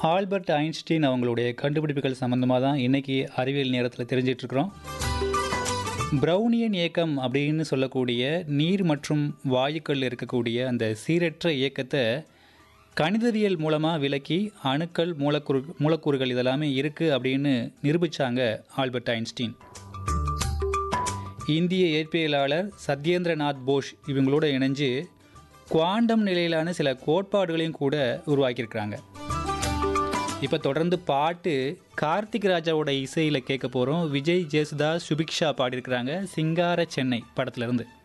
Albert Einstein அவங்களுடைய கண்டுபிடிப்புகள் சம்மந்தமாக தான் இன்றைக்கி அறிவியல் நேரத்தில் தெரிஞ்சிட்ருக்குறோம் ப்ரௌனியன் இயக்கம் அப்படின்னு சொல்லக்கூடிய நீர் மற்றும் வாயுக்கள் இருக்கக்கூடிய அந்த சீரற்ற இயக்கத்தை கணிதவியல் மூலமாக விளக்கி அணுக்கள் மூலக்கூறு மூலக்கூறுகள் இதெல்லாமே இருக்குது அப்படின்னு நிரூபித்தாங்க ஆல்பர்ட் ஐன்ஸ்டீன் இந்திய இயற்பியலாளர் சத்யேந்திரநாத் போஸ் இவங்களோட இணைஞ்சு குவாண்டம் நிலையிலான சில கோட்பாடுகளையும் கூட உருவாக்கியிருக்கிறாங்க இப்போ தொடர்ந்து பாட்டு கார்த்திக் ராஜாவோட இசையில் கேட்க போகிறோம் விஜய் ஜேசுதாஸ் சுபிக்ஷா பாடியிருக்கிறாங்க சிங்கார சென்னை படத்துலேருந்து